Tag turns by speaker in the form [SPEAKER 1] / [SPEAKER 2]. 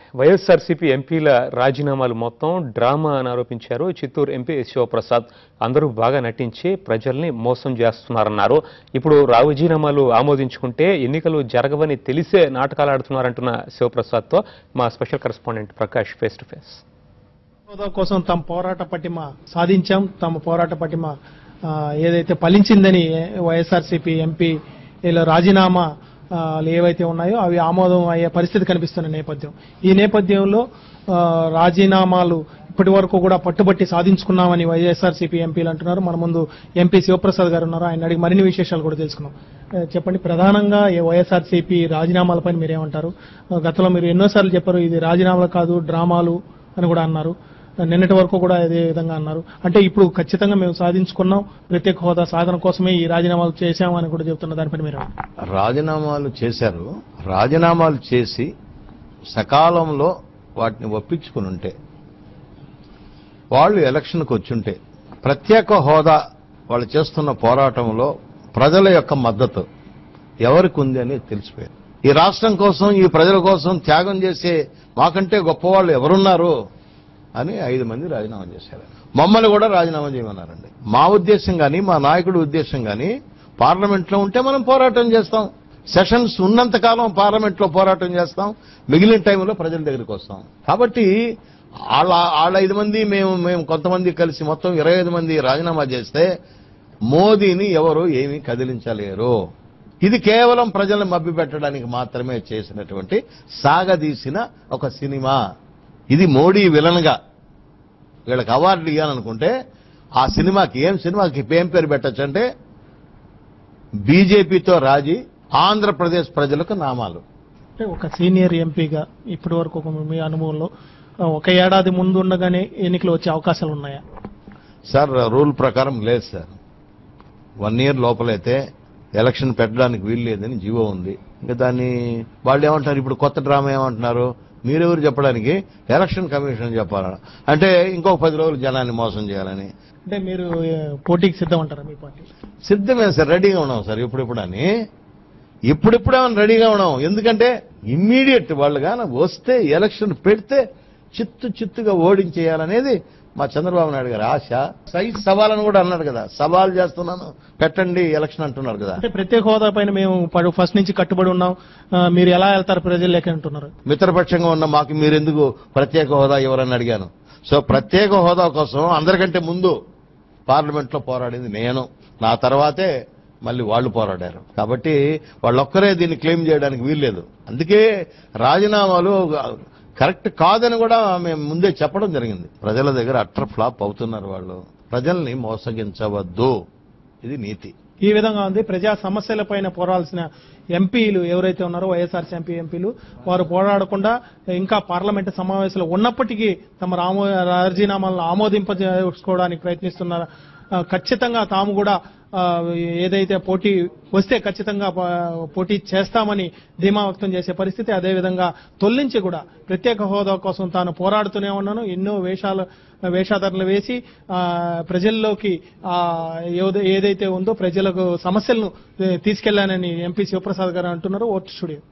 [SPEAKER 1] వైఎస్ఆర్సీపీ ఎంపీల రాజీనామాలు మొత్తం డ్రామా అని ఆరోపించారు చిత్తూరు ఎంపీ శివప్రసాద్ అందరూ బాగా నటించి ప్రజల్ని మోసం చేస్తున్నారన్నారు ఇప్పుడు రాజీనామాలు ఆమోదించుకుంటే ఎన్నికలు జరగవని తెలిసే నాటకాలు ఆడుతున్నారంటున్న శివప్రసాద్తో మా special correspondent Prakash face to face
[SPEAKER 2] హోదా కోసం తమ పోరాట పటిమ సాధించాం తమ పోరాట పటిమ ఆ, ఏదైతే ఫలించిందని వైఎస్ఆర్సీపీ ఎంపీ ఇలా రాజీనామా ఆ, ఏవైతే ఉన్నాయో అవి ఆమోదం అయ్యే పరిస్థితి కనిపిస్తున్న నేపథ్యం ఈ నేపథ్యంలో ఆ, రాజీనామాలు ఇప్పటి వరకు కూడా పట్టుబట్టి సాధించుకున్నామని వైఎస్ఆర్సీపీ ఎంపీలు అంటున్నారు మన ముందు ఎంపీ శివప్రసాద్ గారు ఉన్నారు ఆయన అడిగి మరిన్ని విశేషాలు కూడా తెలుసుకున్నాం ఆ, చెప్పండి ప్రధానంగా ఈ వైఎస్ఆర్సీపీ రాజీనామాలపైన మీరేమంటారు ఆ, గతంలో మీరు ఎన్నోసార్లు చెప్పారు ఇది రాజీనామాలు కాదు డ్రామాలు అని కూడా అన్నారు నిన్నటి వరకు కూడా అదే విధంగా అన్నారు అంటే ఇప్పుడు ఖచ్చితంగా మేము సాధించుకున్నాం ప్రత్యేక హోదా సాధన కోసమే ఈ రాజీనామాలు చేశామని కూడా చెబుతున్న దానిపైన మీరు
[SPEAKER 3] రాజీనామాలు చేశారు రాజీనామాలు చేసి సకాలంలో వాటిని ఒప్పించుకుని ఉంటే వాళ్ళు ఎలక్షన్కి వచ్చుంటే ప్రత్యేక హోదా వాళ్ళు చేస్తున్న పోరాటంలో ప్రజల యొక్క మద్దతు ఎవరికి ఉంది అని తెలిసిపోయింది ఈ రాష్ట్రం కోసం ఈ ప్రజల కోసం త్యాగం చేసే మాకంటే గొప్పవాళ్ళు ఎవరున్నారు అని ఐదు మంది రాజీనామా చేశారు మమ్మల్ని కూడా రాజీనామా చేయమన్నారండి మా ఉద్దేశం కానీ మా నాయకుడి ఉద్దేశం కానీ పార్లమెంట్లో ఉంటే మనం పోరాటం చేస్తాం సెషన్స్ ఉన్నంత కాలం పార్లమెంట్లో పోరాటం చేస్తాం మిగిలిన టైంలో ప్రజల దగ్గరికి వస్తాం కాబట్టి వాళ్ళ వాళ్ళ ఐదు మంది మేము మేము కొంతమంది కలిసి మొత్తం ఇరవై ఐదు మంది రాజీనామా చేస్తే మోదీని ఎవరు ఏమీ కదిలించలేరు ఇది కేవలం ప్రజలను మభ్యపెట్టడానికి మాత్రమే చేసినటువంటి సాగదీసిన ఒక సినిమా ఇది మోడీ విలన్గా వీళ్ళకి అవార్డు ఇవ్వాలనుకుంటే ఆ సినిమాకి ఏం సినిమాకి ఏం పేరు పెట్టచ్చు అంటే బీజేపీతో రాజీ ఆంధ్రప్రదేశ్ ప్రజలకు నామాలు
[SPEAKER 2] అంటే ఒక సీనియర్ ఎంపీగా ఇప్పటి వరకు ఒక మీ అనుభవంలో ఆ, ఒక ఏడాది ముందు ఉండగానే ఎన్నికలు వచ్చే అవకాశాలు ఉన్నాయా
[SPEAKER 3] సార్ రూల్ ప్రకారం లేదు సార్ వన్ ఇయర్ లోపలైతే ఎలక్షన్ పెట్టడానికి వీలు లేదని జీవో ఉంది ఇంకా దాన్ని వాళ్ళు ఏమంటారు ఇప్పుడు కొత్త డ్రామా ఏమంటున్నారు మీరెవరు చెప్పడానికి ఎలక్షన్ కమిషన్ చెప్పాలని అంటే ఇంకొక పది రోజులు జనాన్ని మోసం చేయాలని
[SPEAKER 2] అంటే మీరు ఏ, పోటీకి సిద్ధం అంటారా మీ పార్టీ
[SPEAKER 3] సిద్ధమే సార్ రెడీగా ఉన్నాం సార్ ఇప్పుడిప్పుడు అని ఇప్పుడిప్పుడే మనం రెడీగా ఉన్నాం ఎందుకంటే ఇమ్మీడియట్ వాళ్ళు కానీ వస్తే ఎలక్షన్ పెడితే చిత్తు చిత్తుగా ఓడించేయాలనేది మా చంద్రబాబు నాయుడు గారి ఆశ సైజ్ సవాలని కూడా అన్నాడు కదా సవాల్ చేస్తున్నాను పెట్టండి ఎలక్షన్ అంటున్నారు కదా
[SPEAKER 2] అంటే ప్రత్యేక హోదా పైన మేము పడు- ఫస్ట్ నుంచి కట్టుబడి ఉన్నాం ఆ, మీరు ఎలా వెళ్తారు ప్రజల్లోకి అంటున్నారు
[SPEAKER 3] మిత్రపక్షంగా ఉన్న మాకు మీరెందుకు ప్రత్యేక హోదా ఇవ్వరని అడిగాను సో ప్రత్యేక హోదా కోసం అందరికంటే ముందు పార్లమెంట్ లో పోరాడింది నేను నా తర్వాతే మళ్ళీ వాళ్ళు పోరాడారు కాబట్టి వాళ్ళొక్కరే దీన్ని క్లెయిమ్ చేయడానికి వీల్లేదు అందుకే రాజీనామాలు కరెక్ట్ కాదని కూడా మేము ముందే చెప్పడం జరిగింది ప్రజల దగ్గర అట్టర్ ఫ్లాప్ అవుతున్నారు వాళ్ళు ప్రజల్ని మోసగించవద్దు ఇది నీతి
[SPEAKER 2] ఈ విధంగా ఉంది ప్రజా సమస్యలపైన పోరాడాల్సిన ఎంపీలు ఎవరైతే ఉన్నారో వైఎస్ఆర్సీ ఎంపీ ఎంపీలు వారు పోరాడకుండా ఇంకా పార్లమెంటు సమావేశాలు ఉన్నప్పటికీ తమ రామో రాజీనామాలను ఆమోదింపజేసుకోవడానికి ప్రయత్నిస్తున్నారు ఆ, ఖచ్చితంగా తాము కూడా ఆ, ఏదైతే పోటీ వస్తే ఖచ్చితంగా ప- పోటీ చేస్తామని ధీమా వ్యక్తం చేసే పరిస్థితి అదేవిధంగా తొలగించి కూడా ప్రత్యేక హోదా కోసం తాను పోరాడుతూనే ఉన్నాను ఎన్నో వేషాలు వేషాధరలు వేసి ఆ, ప్రజల్లోకి ఆ, ఏదో- ఏదైతే ఉందో ప్రజలకు సమస్యలను ఏ, తీసుకెళ్లానని ఎంపీ శివప్రసాద్ గారు అంటున్నారు ఓట్ స్టూడియో